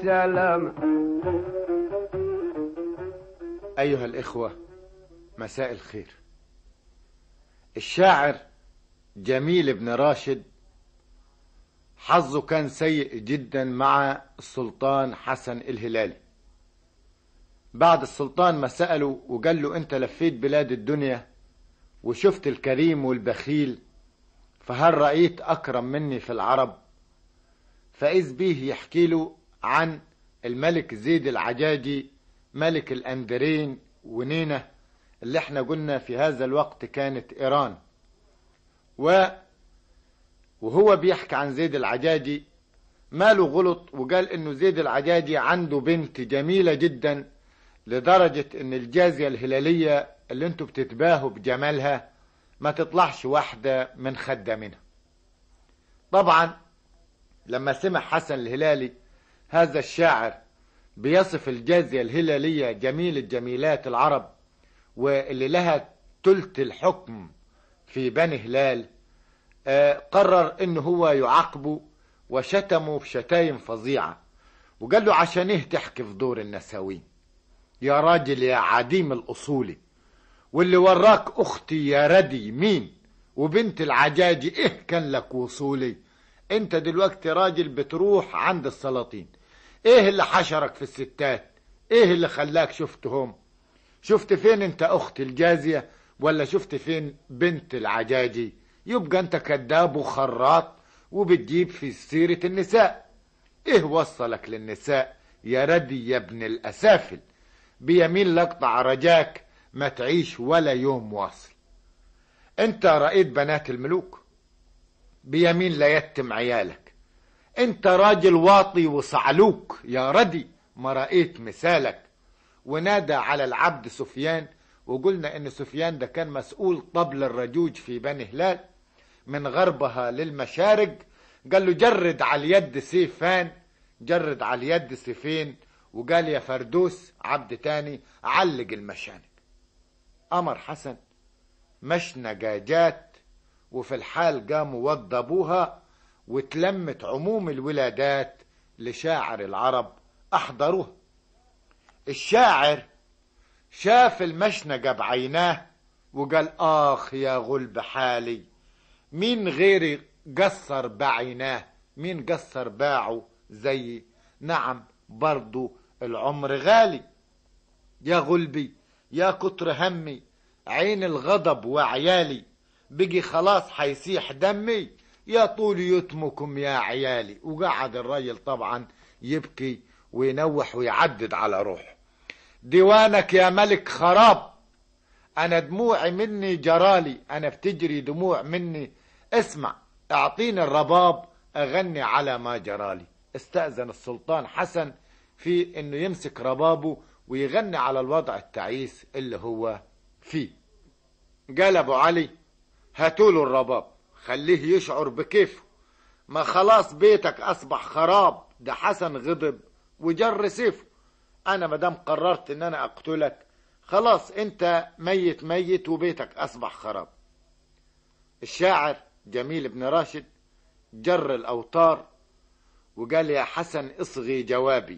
السلام أيها الإخوة مساء الخير الشاعر جميل بن راشد حظه كان سيء جدا مع السلطان حسن الهلالي بعد السلطان ما سأله وقال له أنت لفيت بلاد الدنيا وشفت الكريم والبخيل فهل رأيت أكرم مني في العرب فإذ به يحكي له عن الملك زيد العجاجي ملك الأندرين ونينة اللي احنا قلنا في هذا الوقت كانت إيران و وهو بيحكي عن زيد العجاجي ماله غلط وقال انه زيد العجاجي عنده بنت جميلة جدا لدرجة ان الجازية الهلالية اللي انتوا بتتباهوا بجمالها ما تطلعش واحدة من خدامينها طبعا لما سمع حسن الهلالي هذا الشاعر بيصف الجازية الهلالية جميل الجميلات العرب واللي لها تلت الحكم في بني هلال آه، قرر انه هو يعاقبه وشتمه بشتايم فظيعة وقال له عشان ايه تحكي في دور النساوين يا راجل يا عديم الاصولي واللي وراك اختي يا ردي مين وبنت العجاجي ايه كان لك وصولي انت دلوقتي راجل بتروح عند السلاطين ايه اللي حشرك في الستات ايه اللي خلاك شفتهم شفت فين انت اخت الجازية ولا شفت فين بنت العجاجي يبقى انت كذاب وخراط وبتجيب في سيرة النساء ايه وصلك للنساء يا ردي يا ابن الاسافل بيمين لقطع رجاك ما تعيش ولا يوم واصل انت رأيت بنات الملوك بيمين لا يتم عيالك انت راجل واطي وصعلوك يا ردي ما رأيت مثالك ونادى على العبد سفيان وقلنا ان سفيان ده كان مسؤول طبل الرجوج في بني هلال من غربها للمشارق قال له جرد على اليد سيفان جرد على اليد سيفين وقال يا فردوس عبد تاني علق المشانق أمر حسن مشنقاجات وفي الحال قاموا وضبوها وتلمت عموم الولادات لشاعر العرب أحضروها الشاعر شاف المشنقة بعيناه وقال آخ يا غلب حالي مين غيري قصر بعيناه مين قصر باعه زي نعم برضو العمر غالي يا غلبي يا كتر همي عين الغضب وعيالي بقي خلاص حيسيح دمي يا طول يتمكم يا عيالي وقعد الراجل طبعا يبكي وينوح ويعدد على روحه ديوانك يا ملك خراب انا دموعي مني جرالي انا بتجري دموع مني اسمع اعطيني الرباب اغني على ما جرالي استأذن السلطان حسن في انه يمسك ربابه ويغني على الوضع التعيس اللي هو فيه قال ابو علي هاتوله الرباب خليه يشعر بكيفه ما خلاص بيتك اصبح خراب ده حسن غضب وجر سيفه انا مدام قررت ان انا اقتلك خلاص انت ميت ميت وبيتك اصبح خراب الشاعر جميل بن راشد جر الاوتار وقال يا حسن اصغي جوابي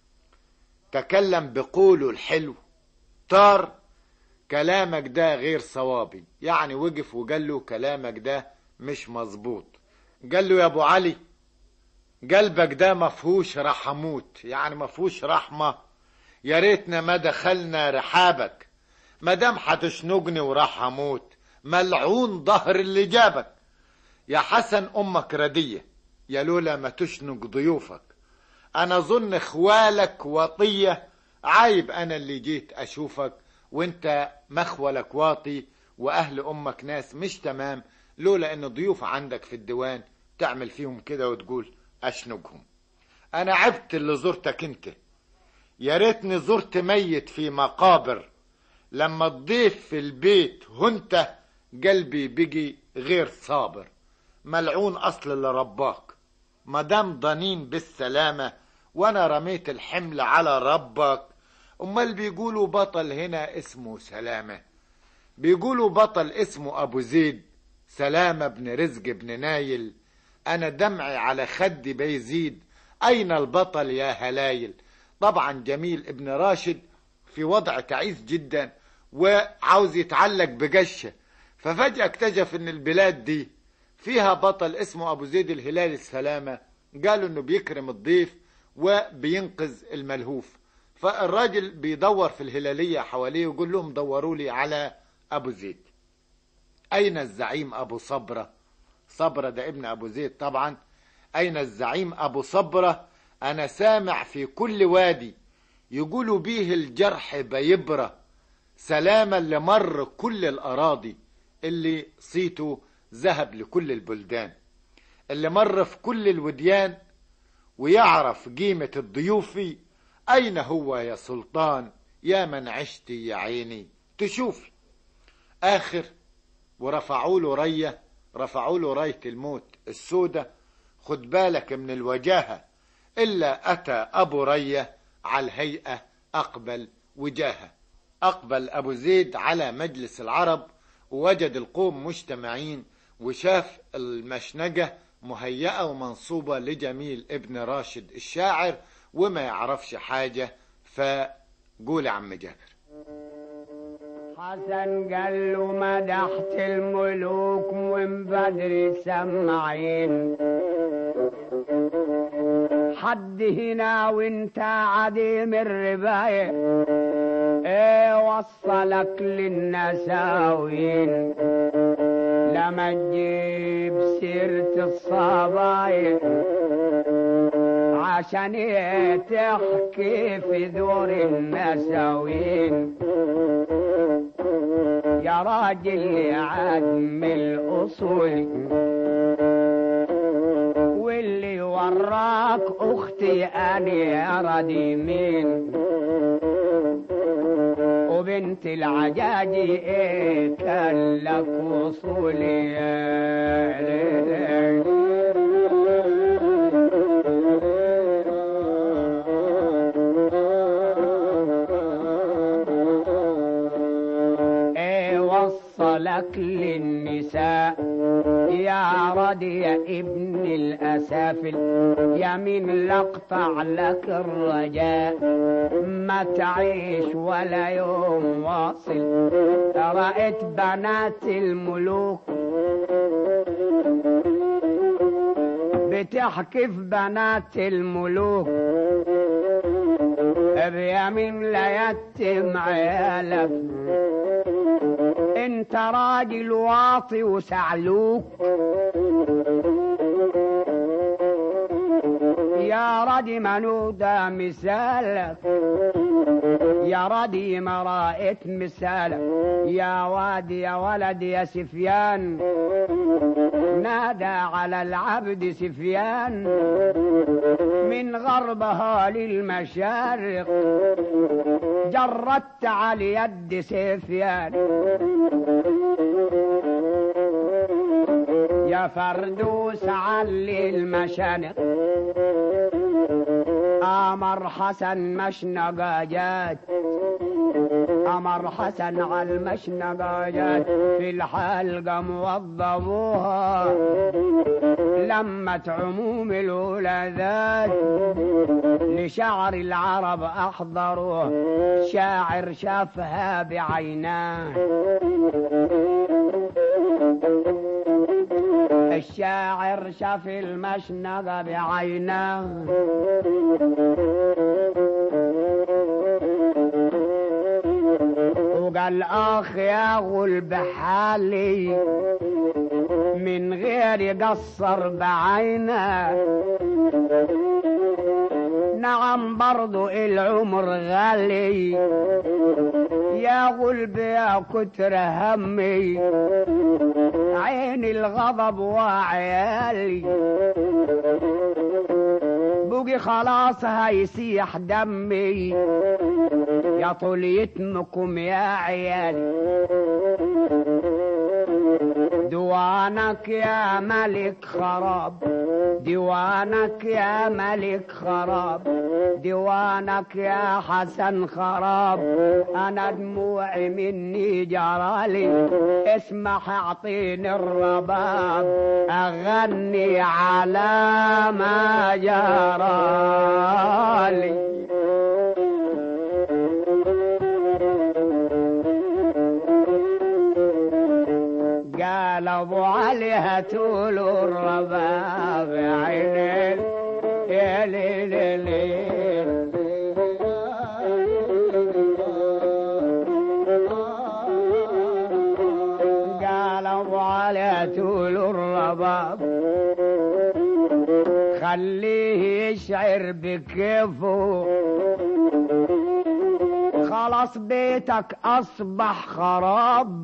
تكلم بقوله الحلو طار كلامك ده غير صوابي يعني وقف وقال له كلامك ده مش مظبوط قال له يا ابو علي قلبك ده مفهوش رحموت يعني مفهوش رحمة يا ريتنا ما دخلنا رحابك ما دام هتشنجني وراح اموت ملعون ظهر اللي جابك يا حسن امك ردية يا لولا ما تشنج ضيوفك انا ظن خوالك وطية عايب انا اللي جيت اشوفك وانت مخولك واطي واهل امك ناس مش تمام لولا ان ضيوف عندك في الديوان تعمل فيهم كده وتقول اشنجهم انا عبت اللي زرتك انت يا ريتني زرت ميت في مقابر لما تضيف في البيت هنت قلبي بقي غير صابر ملعون اصل اللي رباك مدام ضنين بالسلامة وانا رميت الحمل على ربك امال بيقولوا بطل هنا اسمه سلامة بيقولوا بطل اسمه ابو زيد سلامة بن رزق بن نايل انا دمعي على خدي بيزيد أين البطل يا هلايل طبعا جميل ابن راشد في وضع تعيس جدا وعاوز يتعلق بقشة ففجأة اكتشف ان البلاد دي فيها بطل اسمه ابو زيد الهلال السلامة قالوا انه بيكرم الضيف وبينقذ الملهوف فالراجل بيدور في الهلالية حواليه ويقول لهم دوروا لي على ابو زيد اين الزعيم ابو صبرة صبرة ده ابن ابو زيد طبعا اين الزعيم ابو صبرة انا سامع في كل وادي يقولوا بيه الجرح بيبرة سلاما لمر كل الأراضي اللي صيته ذهب لكل البلدان اللي مر في كل الوديان ويعرف قيمة الضيوفي أين هو يا سلطان يا من عشتي يا عيني تشوفي آخر ورفعوا له رية رفعوا له راية الموت السودة خد بالك من الوجاهة إلا أتى أبو رية على الهيئة أقبل وجاهه أقبل أبو زيد على مجلس العرب ووجد القوم مجتمعين وشاف المشنقة مهيئة ومنصوبة لجميل ابن راشد الشاعر وما يعرفش حاجة فقول يا عم جابر حسن قال له مدحت الملوك من بدر سمعين حد هنا وانت عديم الرباية ايه وصلك للنساوين لما تجيب سيرة الصبايا عشان ايه تحكي في دور النساوين يا راجل يا عدم الأصول واللي وراك أختي أنا رديمين وبنت العجاجي إيه كان لك وصولي إيه وصلك للنساء يا رضي يا ابن الأسافل يا من لقطع لك الرجاء ما تعيش ولا يوم واصل رأيت بنات الملوك بتحكي في بنات الملوك بيمين لا يتم عيالك انت راجل واطي وسعلوك يا ردي منودة مثالك يا ردي ما رأيت مثالك يا وادي يا ولد يا سفيان نادى على العبد سفيان من غربها للمشارق جردت على يد سفيان يا فردوس علي المشانق أمر حسن مشنقة جات أمر حسن على المشنقة جات في الحلقة موظفوها لمت عموم الولادات لشعر العرب أحضروه شاعر شافها بعيناه الشاعر شاف المشنقة بعيناه وقال اخ يا غلب حالي من غير قصر بعينه نعم برضو العمر غالي يا غلب يا كتر همي عين الغضب وعيالي بوقي خلاص هيسيح دمي يا طول يتمكم يا عيالي دوانك يا ملك خراب ديوانك يا ملك خراب ديوانك يا حسن خراب انا دموعي مني جرالي اسمح اعطيني الرباب اغني على ما جرالي قال ابو علي هاتولوا الرباب يا عيني يا ليل ليل قال ابو علي هاتولوا الرباب خليه يشعر بكيفه خلاص بيتك اصبح خراب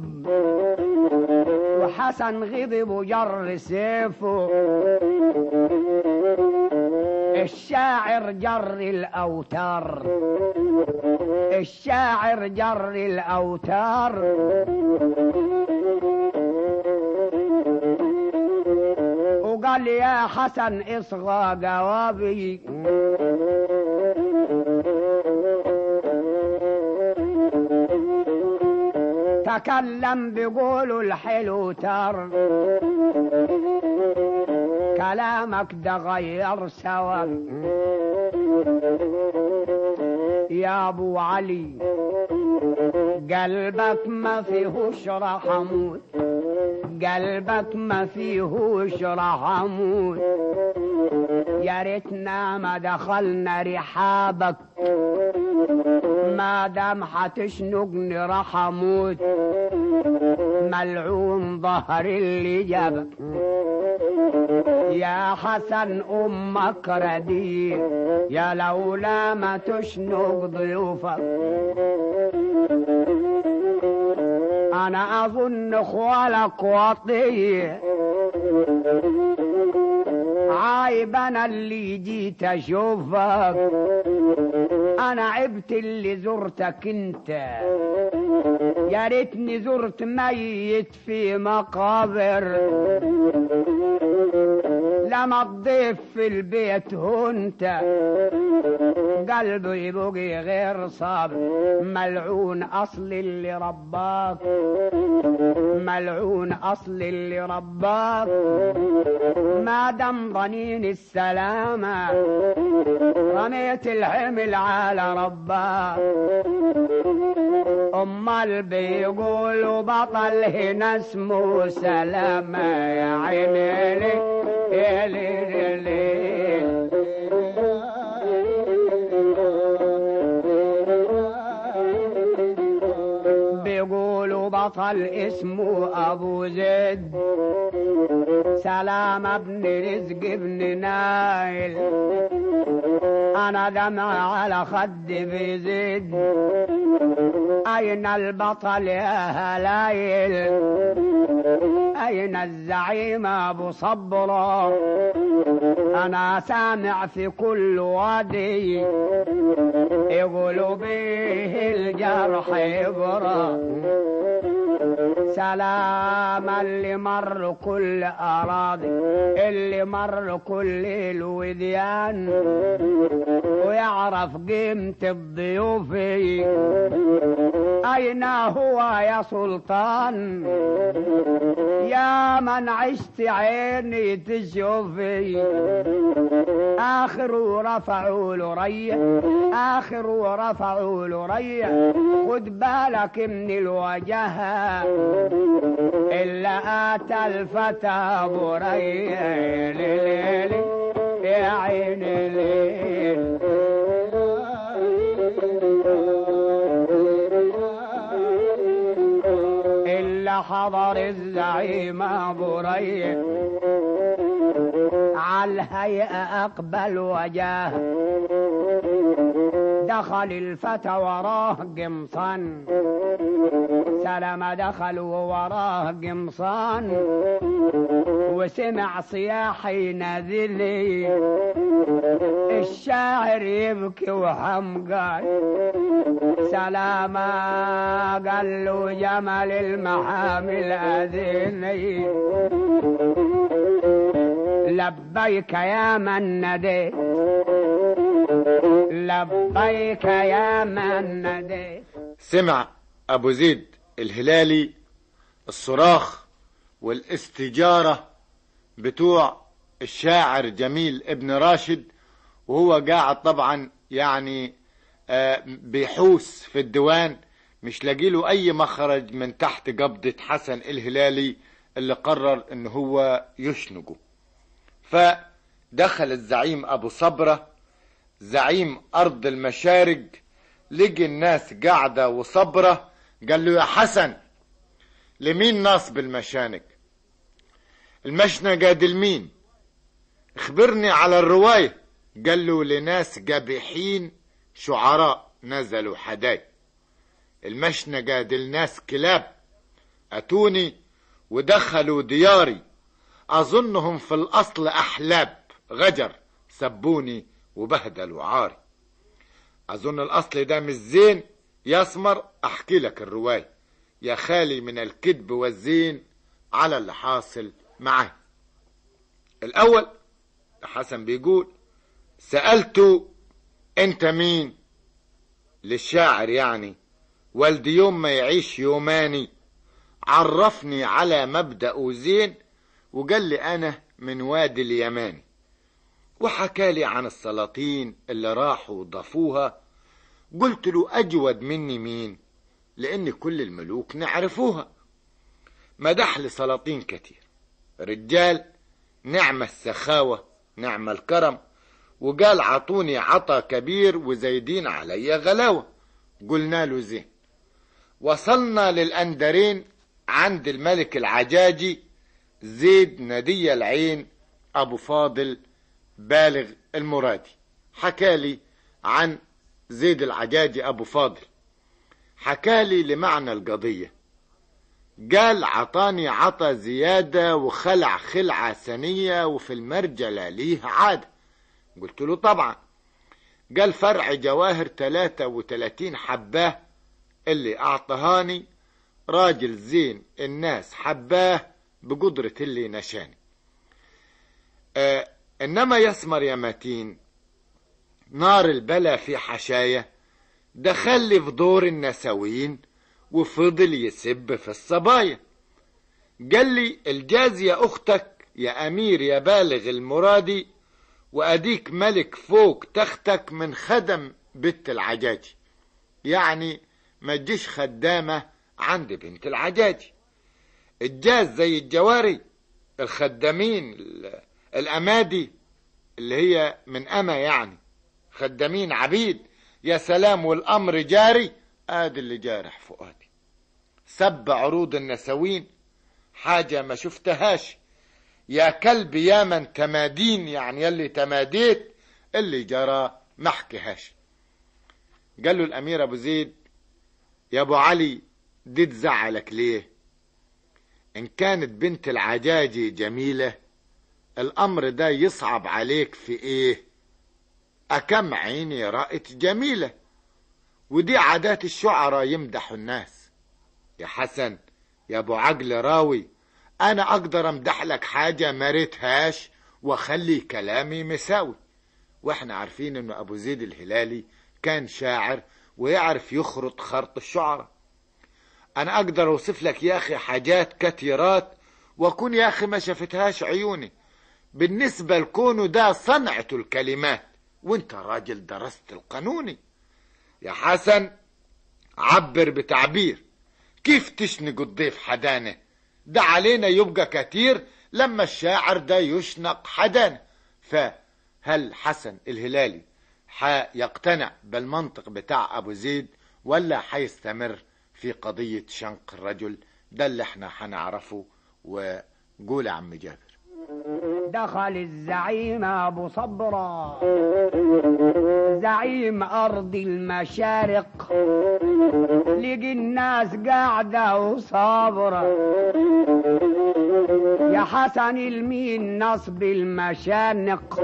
وحسن غضب وجر سيفه الشاعر جر الاوتار الشاعر جر الاوتار وقال يا حسن اصغى جوابي تكلم بقوله الحلو تر كلامك ده غير سوا يا ابو علي قلبك ما فيهوش رحموت قلبك ما فيهوش رحموت يا ريتنا ما دخلنا رحابك ما دام حتشنقني رحموت ملعون ظهر اللي جابك يا حسن امك رديء يا لولا ما تشنق ضيوفك انا اظن اخوالك وطيه عايب انا اللي جيت اشوفك انا عبت اللي زرتك انت يا ريتني زرت ميت في مقابر لما الضيف في البيت هنت قلبه يبقي غير صابر ملعون اصل اللي رباك ملعون اصل اللي رباك ما دام ضنين السلامة رميت الحمل على رباك امال بيقولوا بطل هنا اسمه سلامة يا عيني لي يا ليل ليل بيقولوا بطل اسمه ابو زيد سلام ابن رزق ابن نايل انا دمع على خد بيزيد اين البطل يا هلايل اين الزعيم ابو صبره انا سامع في كل وادي يقولوا به الجرح يبرى سلام اللي مر كل اراضي اللي مر كل الوديان ويعرف قيمة الضيوف اين هو يا سلطان يا من عشت عيني تشوفي اخر ورفعوا له ريح اخر ورفعوا له ريح خد بالك من الوجهه الا اتى الفتى بريح ليل يا عين ليل إلا حضر الزعيم أبو ريح عالهيئة أقبل وجاه دخل الفتى وراه قمصان سلم دخل ووراه قمصان وسمع صياح ينادلي الشاعر يبكي وحمقان سلاما قال له جمل المحامل أذني لبيك يا من نديت لبيك يا من نديت سمع أبو زيد الهلالي الصراخ والاستجارة بتوع الشاعر جميل ابن راشد وهو قاعد طبعا يعني آه، بيحوس في الديوان مش لاقي له أي مخرج من تحت قبضة حسن الهلالي اللي قرر إن هو يشنقه فدخل الزعيم أبو صبرة زعيم أرض المشارق لقي الناس قاعدة وصبرة قال له يا حسن لمين ناصب المشانق المشنقة دي لمين اخبرني على الرواية قال له لناس قبيحين شعراء نزلوا حداي المشنقة دي لناس كلاب أتوني ودخلوا دياري أظنهم في الأصل أحلاب غجر سبوني وبهدلوا عاري أظن الأصل ده مش زين يسمر أحكي لك الرواية يا خالي من الكذب والزين على اللي حاصل معاه الأول حسن بيقول سألته أنت مين للشاعر يعني والدي يوم ما يعيش يوماني عرفني على مبدأ زين وقال لي أنا من وادي اليماني وحكى لي عن السلاطين اللي راحوا وضافوها قلت له أجود مني مين لأن كل الملوك نعرفوها مدح لي سلاطين كتير رجال نعم السخاوة نعم الكرم وقال عطوني عطا كبير وزايدين علي غلاوة قلنا له زين وصلنا للأندرين عند الملك العجاجي زيد ندي العين أبو فاضل بالغ المرادي حكالي عن زيد العجاجي أبو فاضل حكالي لمعنى القضية قال عطاني عطا زيادة وخلع خلعة سنية وفي المرجلة ليه عادة قلت له طبعا قال فرع جواهر 33 حباه اللي أعطهاني راجل زين الناس حباه بقدرة اللي نشاني آه إنما يسمر يا متين نار البلا في حشاية دخل لي في دور النسوين وفضل يسب في الصبايا قال لي الجاز يا أختك يا أمير يا بالغ المرادي وأديك ملك فوق تختك من خدم بنت العجاجي يعني ما تجيش خدامة عند بنت العجاجي الجاز زي الجواري الخدامين الأمادي اللي هي من أما يعني خدامين عبيد يا سلام والأمر جاري آدي اللي جارح فؤادي سب عروض النسوين حاجة ما شفتهاش يا كلب يا من تمادين يعني يلي تماديت اللي جرى ما حكيهاش قال له الأمير أبو زيد يا أبو علي دي تزعلك ليه إن كانت بنت العجاجي جميلة الأمر ده يصعب عليك في إيه أكم عيني رأت جميلة ودي عادات الشعراء يمدحوا الناس يا حسن يا أبو عقل راوي أنا أقدر أمدح لك حاجة ما ريتهاش وأخلي كلامي مساوي وإحنا عارفين إنه أبو زيد الهلالي كان شاعر ويعرف يخرط خرط الشعراء أنا أقدر أوصف لك يا أخي حاجات كثيرات وأكون يا أخي ما شفتهاش عيوني بالنسبة لكونه ده صنعة الكلمات وانت راجل درست القانوني يا حسن عبر بتعبير كيف تشنق الضيف حدانه ده علينا يبقى كتير لما الشاعر ده يشنق حدانه فهل حسن الهلالي حيقتنع بالمنطق بتاع أبو زيد ولا حيستمر في قضية شنق الرجل ده اللي احنا حنعرفه وقول يا عم جابر دخل الزعيم أبو صبرة زعيم أرض المشارق لقي الناس قاعدة وصابرة يا حسن المين نصب المشانق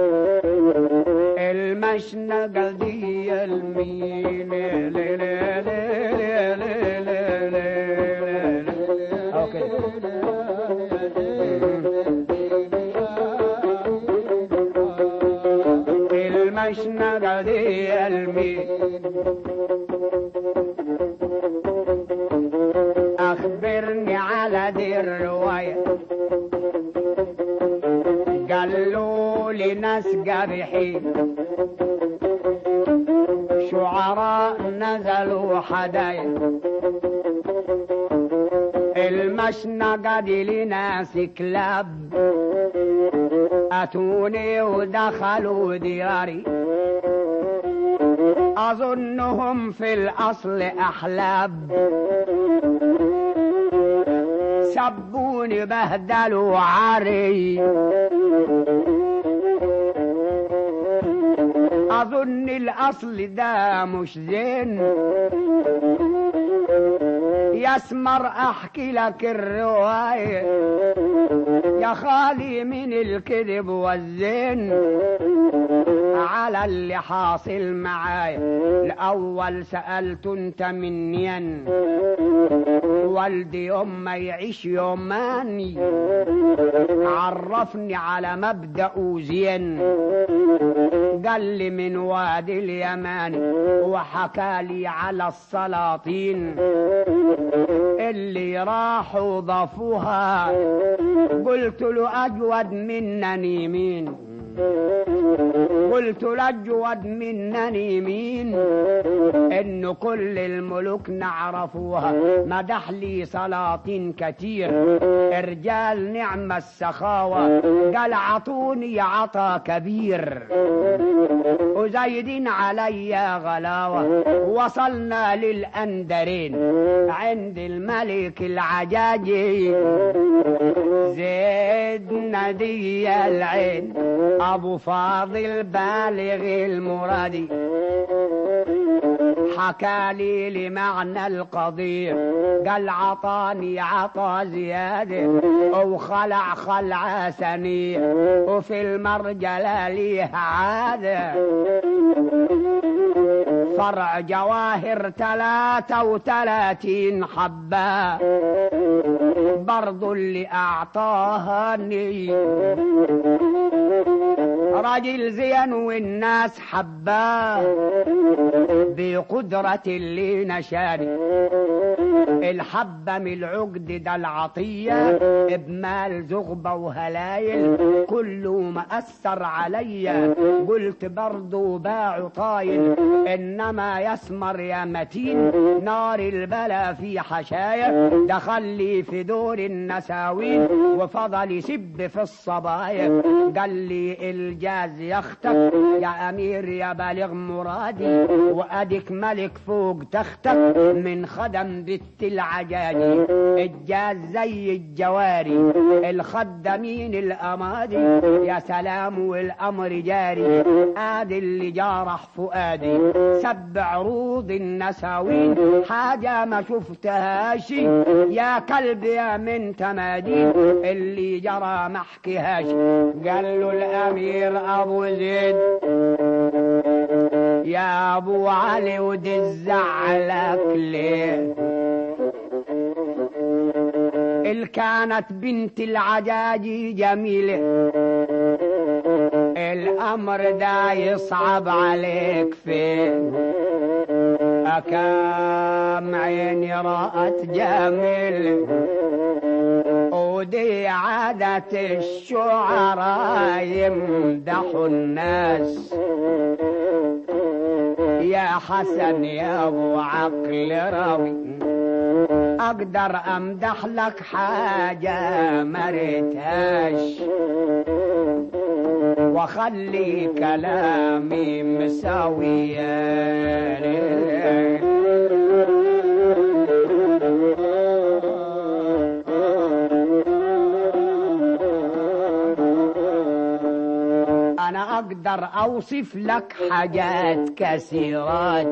المشنقة دي المين لي لي لي لي لي لي لي لي. أوكي المين اخبرني على دي الرواية قالوا لي ناس قرحين شعراء نزلوا حدايا المشنقة دي لناس كلاب أتوني ودخلوا دياري أظنهم في الأصل أحلاب سبوني بهدلوا عري أظن الأصل ده مش زين يسمر أحكي لك الرواية يا خالي من الكذب والزين على اللي حاصل معايا الأول سألت انت منين والدي يوم ما يعيش يوماني عرفني على مبدأ زين قال لي من وادي اليماني وحكى لي على السلاطين اللي راحوا ضافوها قلت له أجود منني مين قلت لجود منني مين ان كل الملوك نعرفوها مدح لي سلاطين كتير رجال نعم السخاوة قال عطوني عطا كبير وزايدين علي غلاوة وصلنا للأندرين عند الملك العجاجي زيد ندي العين أبو فاضل بالغ المرادي حكى لي لمعنى القضية قال عطاني عطا زيادة وخلع خلعة سنية وفي المرجلة ليه عادة فرع جواهر تلاتة وتلاتين حبة برضو اللي أعطاهني راجل زين والناس حباه بقدرة اللي نشاني الحبة من العقد ده العطية بمال زغبة وهلايل كله مأثر عليا قلت برضو باع طايل إنما يسمر يا متين نار البلا في حشايا دخل لي في دور النساوين وفضل يسب في الصبايا قال لي الجاز يختك يا أمير يا بالغ مرادي وأدك ملك فوق تختك من خدم بت العجاجي الجاز زي الجواري الخدمين الأمادي يا سلام والأمر جاري آدي اللي جارح فؤادي سب عروض النساوين حاجة ما شفتهاش يا كلب يا من تمادين اللي جرى ما حكيهاش قال له الأمير أبو زيد يا أبو علي ودي الزعلك ليه اللي كانت بنت العجاجي جميلة الأمر ده يصعب عليك فين أكام عيني رأت جميل ودي عادة الشعراء يمدحوا الناس يا حسن يا ابو عقل راوي اقدر امدح لك حاجة مريتهاش وخلي كلامي مساوية انا اقدر اوصف لك حاجات كثيرات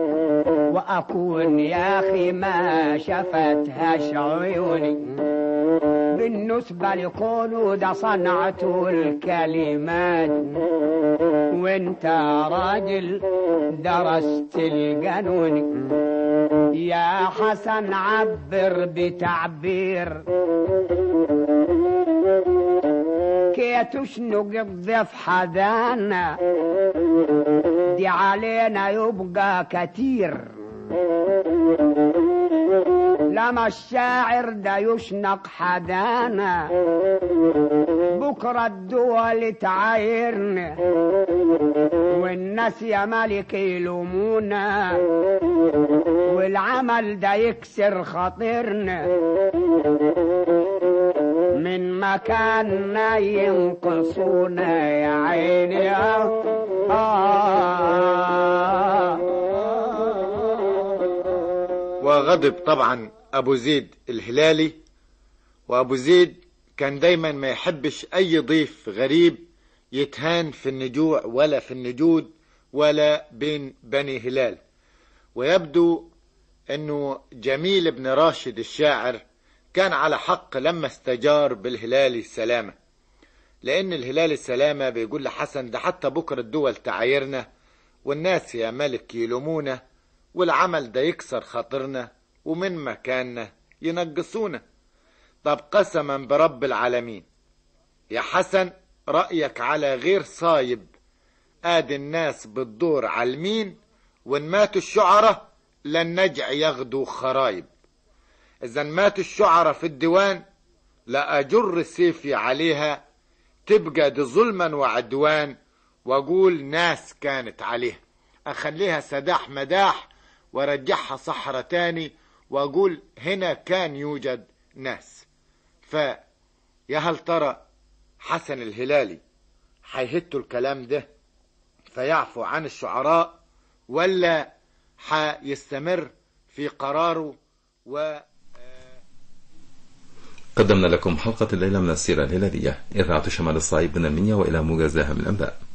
واكون يا اخي ما شفتهاش عيوني بالنسبة لكونه ده صنعت الكلمات وانت راجل درست القانون يا حسن عبر بتعبير كي تشنق الضيف حدانا دي علينا يبقى كتير لما الشاعر ده يشنق حدانا بكرة الدول تعايرنا والناس يا ملك يلومونا والعمل ده يكسر خاطرنا من مكاننا ينقصونا يا عيني آه آه وغضب طبعا ابو زيد الهلالي وابو زيد كان دايما ما يحبش اي ضيف غريب يتهان في النجوع ولا في النجود ولا بين بني هلال ويبدو انه جميل بن راشد الشاعر كان على حق لما استجار بالهلالي السلامة لان الهلال السلامة بيقول لحسن ده حتى بكرة الدول تعايرنا والناس يا ملك يلومونا والعمل ده يكسر خاطرنا ومن مكاننا ينقصونا طب قسما برب العالمين يا حسن رأيك على غير صايب ادي الناس بتدور على المين وان ماتوا الشعراء لن نجع يغدو خرايب اذا ماتوا الشعراء في الديوان لأجر سيفي عليها تبقى دي ظلما وعدوان واقول ناس كانت عليها اخليها سداح مداح وارجعها صحراء تاني واقول هنا كان يوجد ناس ف يا هل ترى حسن الهلالي هيهتوا الكلام ده فيعفو عن الشعراء ولا هيستمر في قراره و قدمنا لكم حلقة الليلة من السيرة الهلالية إذاعة شمال الصعيد من المنيا وإلى موجزاها من الأنباء